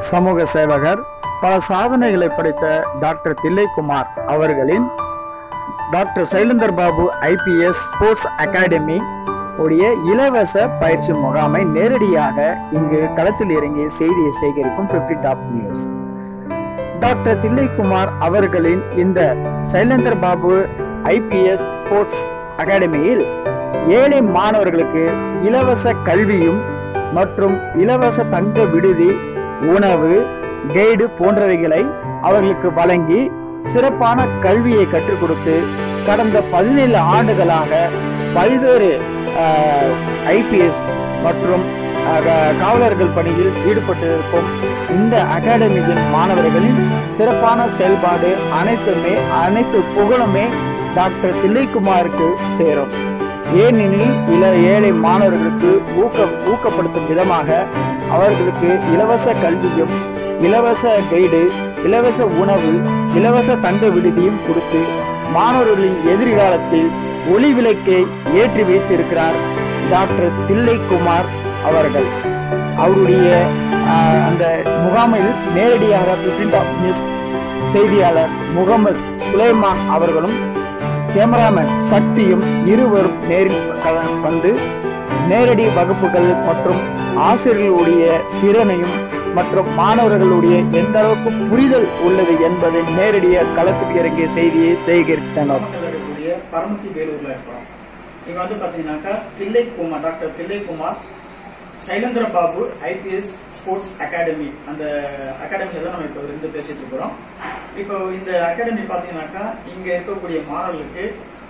சமூக சேவகர் பல சாதனைகளை படைத்த டாக்டர் தில்லைக்குமார் அவர்களின் doctor Sylendra Babu IPS sports academy உடைய இலவச பயிற்சி முகாமை நேரடியாக இங்கு களத்தில் இறங்கி செய்தியை சேகரிக்கும் 50 டாப் நியூஸ் டாக்டர் தில்லைக்குமார் அவர்களின் இந்த சைலேந்தர் பாபு ஐபிஎஸ் ஸ்போர்ட்ஸ் அகாடமியில் ஏழை மாணவர்களுக்கு இலவச கல்வியும் மற்றும் இலவச தங்க விடுதி உணவு கைடு போன்றவைகளை அவர்களுக்கு வழங்கி சிறப்பான கல்வியை கற்றுக் கொடுத்து கடந்த பதினேழு ஆண்டுகளாக பல்வேறு ஐபிஎஸ் மற்றும் அஹ், காவலர்கள் பணியில் ஈடுபட்டிருக்கும் இந்த அகாடமியின் மாணவர்களின் சிறப்பான செயல்பாடு அனைத்துமே அனைத்து புகழுமே டாக்டர் தில்லைக்குமாருக்கு சேரும் ஏனெனில் இள ஏழை மாணவர்களுக்கு ஊக்க ஊக்கப்படுத்தும் விதமாக அவர்களுக்கு இலவச கல்வியும் இலவச கைடு இலவச உணவு இலவச தங்க விடுதியும் கொடுத்து மாணவர்களின் எதிர்காலத்தில் ஒளி விளக்கை ஏற்றி வைத்திருக்கிறார் டாக்டர் தில்லைக்குமார் அவர்கள் அவருடைய ஆஹ், அந்த முகாமில் நேரடியாக 15 டாப் நியூஸ் செய்தியாளர் முகமது சுலைமான் அவர்களும் கேமராமேன் சக்தியும் இருவரும் நேரில் கல- வந்து நேரடி வகுப்புகள் மற்றும் ஆசிரியர்களுடைய திறனையும் மற்றும் மாணவர்களுடைய எந்த அளவுக்கு புரிதல் உள்ளது என்பதை நேரடியாக களத்துக்கு இறங்கிய செய்தியை சேகரித்தனர் இருக்கக்கூடிய பரமத்தி வேலூர்ல இருக்கிறோம் இங்க வந்து பாத்தீங்கன்னாக்கா Thillaikumar doctor Thillaikumar Sylendra Babu IPS sports academy அந்த அகாடமில தான் நம்ம இப்போ இருந்து பேசிட்டு இருக்கிறோம் இப்போ இந்த அகாடமி பாத்தீங்கன்னாக்கா இங்க இருக்கக்கூடிய மாணவர்களுக்கு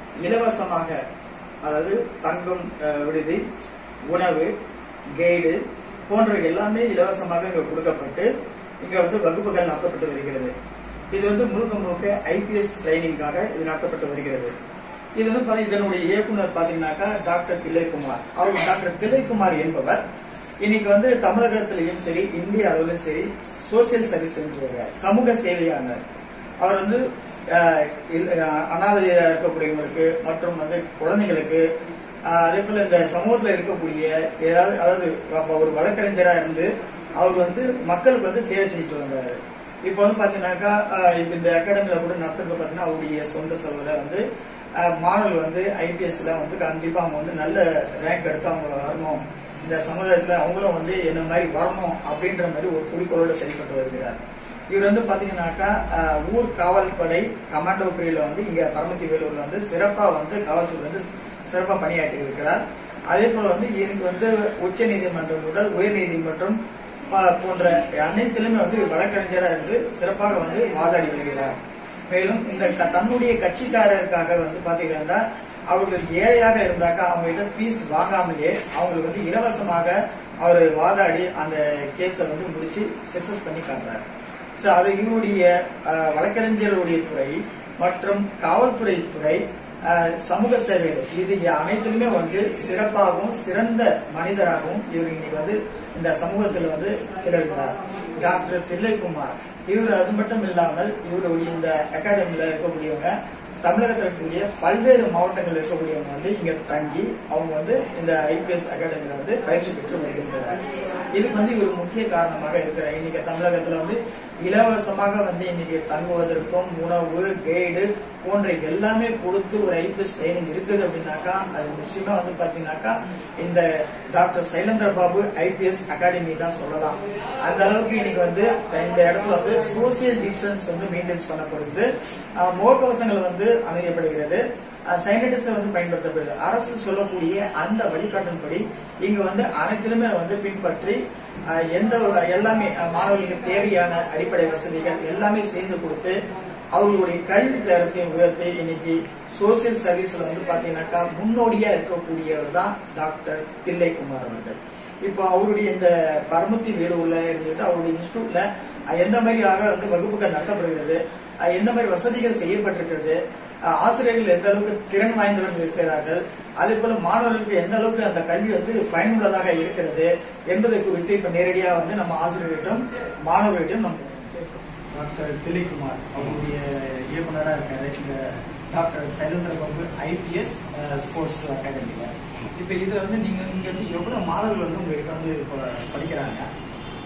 இலவசமாக அதாவது தங்கும் அஹ், விடுதி உணவு கைடு போன்றவை எல்லாமே இலவசமாக இங்க கொடுக்கப்பட்டு இங்க வந்து வகுப்புகள் நடத்தப்பட்டு வருகிறது இது வந்து முழுக்க முழுக்க ஐபிஎஸ் ட்ரைனிங்காக இது நடத்தப்பட்டு வருகிறது இது வந்து பாத்தீங்க- இதனுடைய இயக்குனர் பாத்தீங்கன்னாக்கா டாக்டர் தில்லைக்குமார் அவர் டாக்டர் தில்லைக்குமார் என்பவர் இன்னைக்கு வந்து தமிழகத்திலையும் சரி இந்திய அளவிலும் சரி சோசியல் சர்வீஸ் என்று வருகிறார் சமூக சேவையாளர் அவர் வந்து அஹ், இல்ல- அஹ், அனாதையா இருக்கக்கூடியவங்களுக்கு மற்றும் வந்து குழந்தைங்களுக்கு அஹ், அதே போல இந்த சமூகத்துல இருக்கக்கூடிய ஏதாவது அதாவது அப்ப ஒரு வழக்கறிஞரா இருந்து அவர் வந்து மக்களுக்கு வந்து சேவை செஞ்சுட்டு வந்தாரு இப்போ வந்து பாத்தீங்கன்னாக்கா அஹ், இப்ப இந்த அகாடமில கூட நடத்துறது பாத்தீங்கன்னா அவருடைய சொந்த செலவுல வந்து அஹ், மாணவர்கள் வந்து ஐபிஎஸ்ல வந்து கண்டிப்பா அவங்க வந்து நல்ல ரேங்க் எடுத்து அவங்க வரணும் இந்த சமுதாயத்துல அவங்களும் வந்து என்ன மாதிரி வரணும் அப்படின்ற மாதிரி ஒரு குறிக்கோளோட செயல்பட்டு வருகிறார் இவர் வந்து பாத்தீங்கன்னாக்கா அஹ், ஊர் காவல்படை கமாண்டோ பிரிவுல வந்து இங்க பரமத்தி வேலூர்ல வந்து சிறப்பா வந்து காவல்துறை வந்து சிறப்பா பணியாற்றி இருக்கிறார் அதே போல வந்து எனக்கு வந்து உச்ச நீதிமன்றம் முதல் உயர் நீதிமன்றம் ப- போன்ற அனைத்திலுமே வந்து வழக்கறிஞரா இருந்து சிறப்பாக வந்து வாதாடி வருகிறார் மேலும் இந்த க- தன்னுடைய கட்சிக்காரருக்காக வந்து பாத்தீங்கன்னா அவர்கள் ஏழையாக இருந்தாக்கா அவங்க கிட்ட பீஸ் வாங்காமலே அவங்களுக்கு வந்து இலவசமாக அவர் வாதாடி அந்த கேஸை வந்து முடிச்சு சக்சஸ் பண்ணி காட்டுறாரு ஸோ அது இவருடைய அஹ், வழக்கறிஞருடைய துறை மற்றும் காவல்துறை துறை அஹ், சமூக சேவைகள் இது அனைத்திலுமே வந்து சிறப்பாகவும் சிறந்த மனிதராகவும் இவர் இன்னைக்கு வந்து இந்த சமூகத்தில் வந்து திகழ்கிறார் டாக்டர் தில்லைக்குமார் இவர் அது மட்டும் இல்லாமல் இவருடைய இந்த அகாடமியில இருக்கக்கூடியவங்க தமிழகத்தில் இருக்கக்கூடிய பல்வேறு மாவட்டங்களில் இருக்கக்கூடியவங்க வந்து இங்க தங்கி அவங்க வந்து இந்த ஐபிஎஸ் அகாடமியில வந்து பயிற்சி பெற்று வருகின்றனர் இதுக்கு வந்து இவர் முக்கிய காரணமாக இருக்கிறார் இன்னைக்கு தமிழகத்துல வந்து இலவசமாக வந்து இன்னைக்கு தங்குவதற்கும் உணவு கைடு போன்ற எல்லாமே கொடுத்து ஒரு ஐபிஎஸ் ட்ரைனிங் இருக்குது அப்படின்னாக்கா அது நிச்சயமா வந்து பாத்தீங்கன்னாக்கா இந்த doctor Sylendra Babu IPS academy தான் சொல்லலாம் அந்த அளவுக்கு இன்னைக்கு வந்து இந்த இடத்துல வந்து சோசியல் டிஸ்டன்ஸ் வந்து மெயின்டைன்ஸ் பண்ணப்படுது அஹ் முகக்கவசங்கள் வந்து அணியப்படுகிறது சைனடிஸ் வந்து பயன்படுத்தப்படுது அரசு சொல்லக்கூடிய அந்த வழிகாட்டின்படி இங்க வந்து அனைத்திலுமே வந்து பின்பற்றி அஹ், எந்த ஒரு எல்லாமே அஹ், மாணவர்களுக்கு தேவையான அடிப்படை வசதிகள் எல்லாமே செய்து கொடுத்து அவர்களுடைய கல்வி தரத்தையும் உயர்த்தி இன்னைக்கு சோசியல் சர்வீஸ்ல வந்து பாத்தீங்கன்னாக்கா முன்னோடியா இருக்கக்கூடியவர் தான் டாக்டர் தில்லைக்குமார் அவர்கள் இப்போ அவருடைய இந்த பரமத்தி வேலூர்ல இருந்துட்டு அவருடைய இன்ஸ்டியூட்ல அஹ், எந்த மாதிரியாக வந்து வகுப்புகள் நடத்தப்படுகிறது அஹ், எந்த மாதிரி வசதிகள் செய்யப்பட்டிருக்கிறது அஹ், ஆசிரியர்கள் எந்த அளவுக்கு திறன் வாய்ந்தவர்கள் இருக்கிறார்கள் அதே போல மாணவர்களுக்கு எந்த அளவுக்கு அந்த கல்வி வந்து பயனுள்ளதாக இருக்கிறது என்பதை குறித்து இப்ப நேரடியா வந்து நம்ம ஆசிரியர்களிடம் மாணவர்களிடம் நம்ம கேட்கிறோம். டாக்டர் திலீப்குமார் அவருடைய இயக்குனரா இருக்காரு இந்த doctor Sylendra Babu IPS sports அகாடமியில இப்ப இது வந்து நீங்க இங்க இருந்து எவ்வளவு மாணவர்கள் வந்து உங்ககிட்ட வந்து இப்போ படிக்கிறாங்க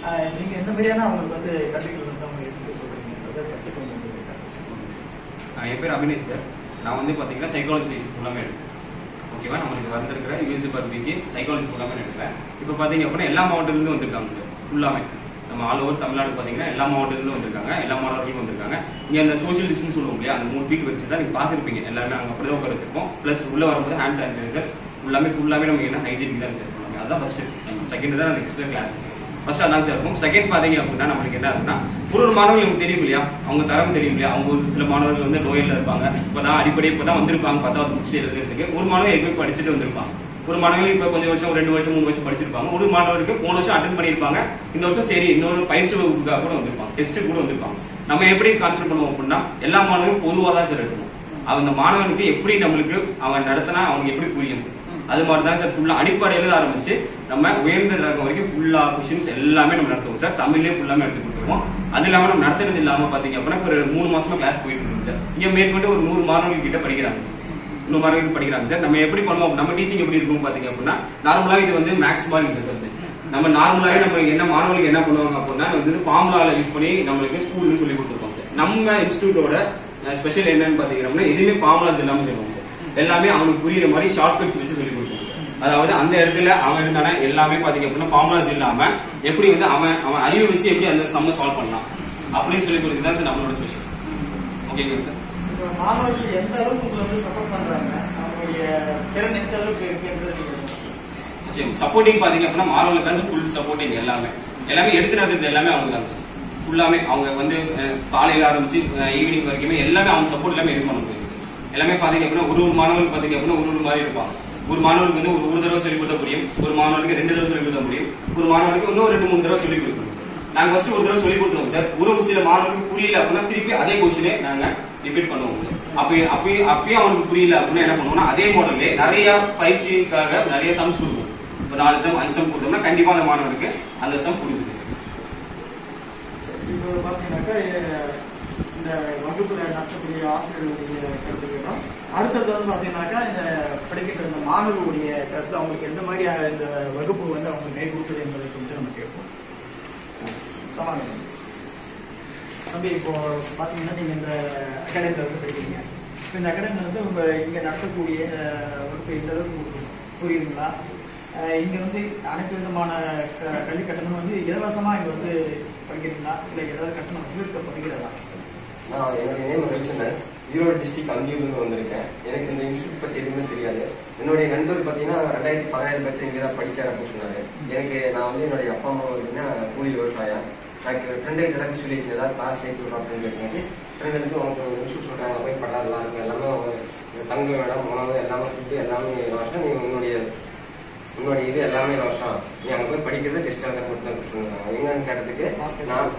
ஆஹ் நீங்க எந்த மாதிரியான அவங்களுக்கு வந்து கல்விகள் வந்து அவங்க எடுத்து சொல்றீங்கன்றதை பற்றி கொஞ்சம் உங்களுக்கு கருத்து சொல்லுங்க. ஆஹ் என் பேர் அபினேஷ் சார் நான் வந்து பார்த்தீங்கன்னா சைக்காலஜி ஃபுல்லாமே எடுப்பேன் ஓகேவா நம்மளுக்கு வந்திருக்கிற யூஎஸ்சி பர்பிக்கு சைக்காலஜி ஃபுல்லாமே எடுப்பேன் இப்போ பார்த்தீங்க அப்படின்னா எல்லா மாவட்டத்துலேருந்து வந்திருக்காங்க சார் ஃபுல்லாமே நம்ம ஆல் ஓவர் தமிழ்நாடு பார்த்தீங்கன்னா எல்லா மாவட்டத்துலேருந்து வந்திருக்காங்க எல்லா மாணவர்களும் வந்திருக்காங்க இங்கே அந்த சோஷியல் டிஸ்டன்ஸ் சொல்லுவோம் இல்லையா அந்த மூணு ஃபீட் வச்சு தான் நீங்கள் பார்த்துருப்பீங்க எல்லாமே அங்கே அப்படி தான் உட்கார வச்சிருப்போம் ப்ளஸ் உள்ளே வரும்போது ஹேண்ட் சானிடைசர் ஃபுல்லாமே ஃபுல்லாமே நமக்கு என்ன ஹைஜீனிக் தான் சார் ஃபுல்லாமே அதான் ஃபர்ஸ்ட் செகண்ட் தான் நெக்ஸ்ட் கிளாஸ் ஃபர்ஸ்ட் அதான் சார் இருக்கும் செகண்ட் பாத்தீங்க அப்படின்னா நம்மளுக்கு என்ன இருக்குன்னா ஒரு ஒரு மாணவர்களுக்கு தெரியும் இல்லையா அவங்க தரம் தெரியும் இல்லையா அவங்க ஒரு சில மாணவர்கள் வந்து லோயல்ல இருப்பாங்க இப்பதான் அடிப்படை இப்பதான் வந்திருப்பாங்க பத்தாவது முடிச்சு எழுதுறதுக்கு ஒரு மாணவர் எதுவுமே படிச்சுட்டு வந்திருப்பாங்க ஒரு மாணவர்கள் இப்ப கொஞ்சம் வருஷம் ரெண்டு வருஷம் மூணு வருஷம் படிச்சிருப்பாங்க ஒரு மாணவருக்கு போன வருஷம் அட்டன் பண்ணிருப்பாங்க இந்த வருஷம் சரி இன்னொரு பயிற்சி வகுப்புக்காக கூட வந்திருப்பாங்க டெஸ்ட் கூட வந்திருப்பாங்க நம்ம எப்படி கான்சென்ட் பண்ணுவோம் அப்படின்னா எல்லா மாணவர்களும் பொதுவாக தான் சார் எடுக்கணும் அந்த மாணவனுக்கு எப்படி நம்மளுக்கு அவன் நடத்தினா அவனுக்கு எப்படி புரியும் அது மாதிரி தான் சார் ஃபுல்லா அடிப்படையில ஆரம்பிச்சு நம்ம உயர்ந்த ரகம் வரைக்கும் ஃபுல்லா கொஷின்ஸ் எல்லாமே நம்ம நடத்துவோம் சார் தமிழ்லயே ஃபுல்லாமே எடுத்து கொடுத்துருவோம் அது இல்லாம நம்ம நடத்துறது இல்லாம பாத்தீங்க அப்படின்னா இப்ப ஒரு மூணு மாசமா கிளாஸ் போயிட்டு இருக்கு சார் இங்க மேற்கொண்டு ஒரு நூறு மாணவர்கள் கிட்ட படிக்கிறாங்க நூறு மாணவர்கள் படிக்கிறாங்க சார் நம்ம எப்படி பண்ணுவோம் நம்ம டீச்சிங் எப்படி இருக்கும் பாத்தீங்க அப்படின்னா நார்மலா இது வந்து மேக்ஸ் மாதிரி சார் சப்ஜெக்ட் நம்ம நார்மலாவே நம்ம என்ன மாணவர்களுக்கு என்ன பண்ணுவாங்க அப்படின்னா வந்து ஃபார்முலால யூஸ் பண்ணி நம்மளுக்கு ஸ்கூல்ல சொல்லி கொடுத்துருக்கோம் சார் நம்ம இன்ஸ்டியூட்டோட ஸ்பெஷல் என்னன்னு பாத்தீங்கன்னா எதுவுமே ஃபார்முலாஸ் இல்லாம சொல்லுவோம் சார் எல்லாமே அவனுக்கு புரியுற மாதிரி ஷார்ட்கட்ஸ் வச்சு சொல்லி கொடுப்போம் அதாவது அந்த இடத்துல அவன் இருந்தான எல்லாமே பாத்தீங்க அப்படின்னா ஃபார்முலாஸ் இல்லாம எப்படி வந்து அவன் அவன் அறிவை வச்சு எப்படி அந்த சம்ம சால்வ் பண்ணலாம் அப்படின்னு சொல்லி கொடுக்குறது தான் சார் நம்மளோட ஸ்பெஷல் ஓகேங்களா சார் இப்போ மாணவர்கள் எந்த அளவுக்கு உங்களை வந்து சப்போர்ட் பண்றாங்க அவங்களுடைய திறன் எந்த அளவுக்கு இருக்குன்றது நீங்க ஓகே சப்போர்ட்டிங் பாத்தீங்க அப்படின்னா மாணவர்களுக்கு ஃபுல் சப்போர்ட்டிங் எல்லாமே எல்லாமே எடுத்து நடந்தது எல்லாமே அவங்க தான் ஃபுல்லாமே அவங்க வந்து அஹ், காலையில ஆரம்பிச்சு ஈவினிங் வரைக்குமே எல்லாமே அவங்க சப்போர்ட் எல்லாமே இது பண்ண முடியும் எல்லாமே பாத்தீங்க அப்படின்னா ஒரு ஒரு மாணவர்கள் பாத்தீங்க அப்படின்னா ஒரு ஒரு மாதிரி இருப்பாங்க ஒரு மாணவருக்கு வந்து ஒரு ஒரு தடவை சொல்லி கொடுத்த முடியும் ஒரு மாணவருக்கு ரெண்டு தடவை சொல்லி கொடுத்த முடியும் ஒரு மாணவருக்கு இன்னும் ரெண்டு மூணு தடவை சொல்லி கொடுக்கணும் நாங்க ஃபர்ஸ்ட் ஒரு தடவை சொல்லி கொடுத்துருவோம் சார் ஒரு சில மாணவருக்கு புரியல அப்படின்னா திருப்பி அதே கொஸ்டினே நாங்க ரிப்பீட் பண்ணுவோம் சார் அப்ப அப்பயும் அப்பயும் அவனுக்கு புரியல அப்படின்னா என்ன பண்ணுவோம்னா அதே மாடல்லே நிறைய பயிற்சிக்காக நிறைய சம்ஸ் கொடுப்போம் இப்போ நாலு சம் அஞ்சு சம் கொடுத்தோம்னா கண்டிப்பா அந்த மாணவனுக்கு அந்த சம் புரிஞ்சுது இப்போ பார்த்தீங்கன்னாக்கா அஹ், இந்த வகுப்புல நடத்தக்கூடிய ஆசிரியர்களுடைய கருத்து கேட்டோம் அடுத்தது வந்து பார்த்தீங்கன்னாக்கா இந்த படிக்கின்ற இந்த மாணவர்களுடைய கருத்து அவங்களுக்கு எந்த மாதிரி அஹ், இந்த வகுப்பு வந்து அவங்களுக்கு கை கொடுக்குது என்பதை குறித்து நம்ம கேட்போம் ஆமாங்க தம்பி இப்போ பார்த்தீங்கன்னா நீங்கள் இந்த அகாடமியில் வந்து படிக்கிறீங்க இப்போ இந்த அகாடமியில் வந்து உங்க இங்கே நடத்தக்கூடிய அஹ், வகுப்பு எந்த அளவுக்கு உங்களுக்கு புரியுதுங்களா அஹ், இங்க வந்து அனைத்து விதமான க- கல்வி கட்டணம் வந்து இலவசமா இங்க வந்து படிக்கிறீங்களா இல்லை ஏதாவது கட்டணம் வசூலிக்கப்படுகிறதா நான் என்னுடைய நேம் ரவிச்சந்திரன் ஈரோடு டிஸ்ட்ரிக்ட் அந்தியூர்லேருந்து வந்திருக்கேன் எனக்கு இந்த இன்ஸ்டியூட் பத்தி எதுவுமே தெரியாது என்னுடைய நண்பர் பார்த்தீங்கன்னா ரெண்டாயிரத்தி பதினேழு பட்சம் இங்கே தான் படிச்சார் அப்படின்னு சொன்னாரு எனக்கு நான் வந்து என்னுடைய அப்பா அம்மா பார்த்தீங்கன்னா கூலி விவசாயம் எனக்கு ஃப்ரெண்டு எல்லாத்தையும் சொல்லி ஏதாவது கிளாஸ் சேர்த்து விடுறோம் அப்படின்னு கேட்டு ஃப்ரெண்ட் வந்து அவங்க ஒரு இன்ஸ்டியூட் சொல்றாங்க போய் படம் நல்லா இருக்கும் எல்லாமே அவங்க தங்க இடம் உணவு எல்லாமே ஃபுட்டு எல்லாமே இலவசம் நீ உன்னுடைய உன்னுடைய இது எல்லாமே இலவசம் நீ அங்கே போய் படிக்கிறது டெஸ்ட் எழுத மட்டும் தான் சொல்லுவாங்க எங்கன்னு கேட்டதுக்கு நான்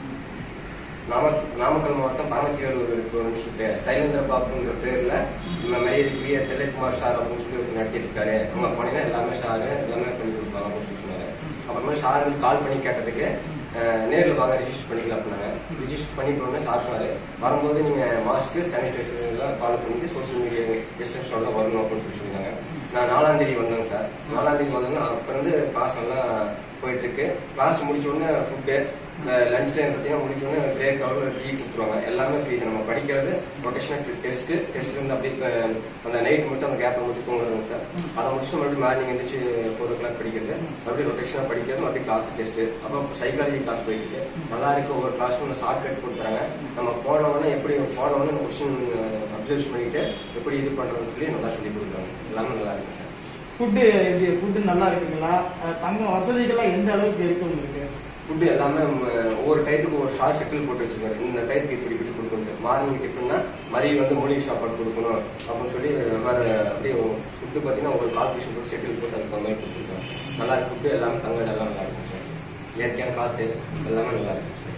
நாம நாமக்கல் மாவட்டம் பரமத்தியூர் இருக்கு ஒரு இன்ஸ்டியூட் சைலேந்திர பாபுங்கிற பேர்ல இந்த மரியாதைக்குரிய தில்லைக்குமார் சார் அப்படின்னு சொல்லி ஒருத்தர் நடத்திட்டு இருக்காரு அங்க போனீங்கன்னா எல்லாமே சாரு எல்லாமே பண்ணி கொடுப்பாங்க அப்படின்னு சொல்லி சொன்னாரு அப்புறமா சார் வந்து கால் பண்ணி கேட்டதுக்கு அஹ், நேர்ல வாங்க ரிஜிஸ்டர் பண்ணிக்கலாம் அப்படின்னாங்க ரிஜிஸ்டர் பண்ணிட்டு உடனே சார் சொன்னாரு வரும்போது நீங்க மாஸ்க் சானிடைசர் எல்லாம் ஃபாலோ பண்ணி சோசியல் மீடியா டிஸ்டன்ஸோட தான் வரணும் அப்படின்னு சொல்லி சொல்லியிருந்தாங்க நான் நாலாம் தேதி வந்தேங்க சார் நாலாம் தேதி வந்தேன்னா அப்ப இருந்து கிளாஸ் எல்லாம் போயிட்டு இருக்கு கிளாஸ் முடிச்ச உடனே ஃபுட்டு லஞ்ச் டைம் பார்த்தீங்கன்னா முடிச்ச உடனே பிரேக் அவர் டீ கொடுத்துருவாங்க எல்லாமே ஃப்ரீ நம்ம படிக்கிறது ரொட்டேஷனல் டெஸ்ட் டெஸ்ட் இருந்து அப்படியே இப்ப அந்த நைட் மட்டும் அந்த கேப்ல மட்டும் தூங்குறதுங்க சார் அதை முடிச்சு மறுபடியும் மார்னிங் எழுந்திரிச்சு ஃபோர் ஓ கிளாக் படிக்கிறது மறுபடியும் ரொட்டேஷனாக படிக்கிறது மறுபடியும் கிளாஸ் டெஸ்ட் அப்போ சைக்காலஜி கிளாஸ் போயிட்டு இருக்கு நல்லா இருக்கு ஒவ்வொரு கிளாஸும் ஷார்ட் கட் கொடுத்துறாங்க நம்ம போன உடனே எப்படி போன உடனே அந்த கொஸ்டின் அப்சர்வ் பண்ணிட்டு எப்படி இது பண்றதுன்னு சொல்லி நல்லா சொல்லி கொடுக்குறாங்க எல்லாமே நல்லா இருக்கு சார் ஃபுட்டு எப்படி ஃபுட்டு நல்லா இருக்குங்களா அஹ், தங்க வசதிகள்லாம் எந்த அளவுக்கு இருக்கு உங்களுக்கு ஃபுட்டு எல்லாமே நம்ம ஒவ்வொரு டயத்துக்கு ஒரு ஷார்ட் ஷெட்டில் போட்டு வச்சுருக்காரு இந்த டயத்துக்கு இப்படி இப்படி கொடுக்கணும் மார்னிங் டிஃபன்னா மதியம் வந்து மூலிகை சாப்பாடு கொடுக்கணும் அப்படின்னு சொல்லி வேறு அப்படியே ஃபுட்டு பார்த்தீங்கன்னா ஒரு கால்குலேஷன் போட்டு ஷெட்டில் போட்டு அதுக்கு மாதிரி கொடுத்துருக்காங்க நல்லா இருக்கு ஃபுட்டு எல்லாமே தங்க எல்லாம் நல்லா இருக்கும் சார் இயற்கையான காற்று எல்லாமே நல்லா இருக்கும் சார்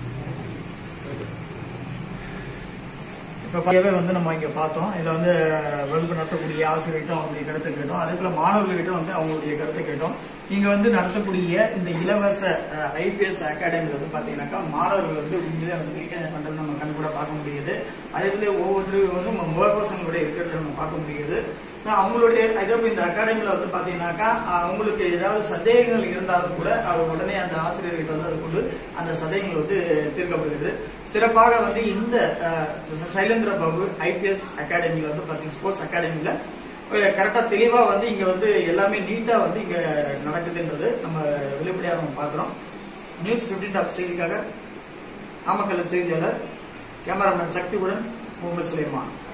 இப்ப பையவே வந்து நம்ம இங்க பார்த்தோம் இதுல வந்து வகுப்பு நடத்தக்கூடிய ஆசிரியர்கிட்ட அவங்களுடைய கருத்தை கேட்டோம் அதே போல மாணவர்கள்கிட்ட வந்து அவங்களுடைய கருத்தை கேட்டோம் நீங்க வந்து நடத்தக்கூடிய இந்த இலவச ஐபிஎஸ் அகாடமில வந்து பாத்தீங்கன்னாக்கா மாணவர்கள் வந்து உண்மையிலே வந்து ரீகேஜ் பண்றது நம்ம கண் கூட பார்க்க முடியுது அதே போல ஒவ்வொருத்தரும் வந்து முகக்கோசங்களோட இருக்கிறத நம்ம பார்க்க முடியுது நான் அவங்களுடைய இதே இந்த அகாடமில வந்து பாத்தீங்கன்னாக்கா அஹ், அவங்களுக்கு ஏதாவது சந்தேகங்கள் இருந்தாலும் கூட அது உடனே அந்த ஆசிரியர்கிட்ட வந்து அதை கொண்டு அந்த சந்தேகங்கள் வந்து தீர்க்கப்படுகிறது சிறப்பாக வந்து இந்த அஹ், சைலேந்திர பாபு ஐபிஎஸ் அகாடமில வந்து பாத்தீங்கன்னா ஸ்போர்ட்ஸ் அகாடமில கரெக்டா தெளிவா வந்து இங்க வந்து எல்லாமே நீட்டா வந்து இங்க நடக்குதுன்றது நம்ம வெளிப்படையாக நம்ம பாக்குறோம் நியூஸ் பிப்டீன் டாப் செய்திக்காக நாமக்கல் செய்தியாளர் கேமராமேன் சக்தியுடன் முகமது சுலைமான்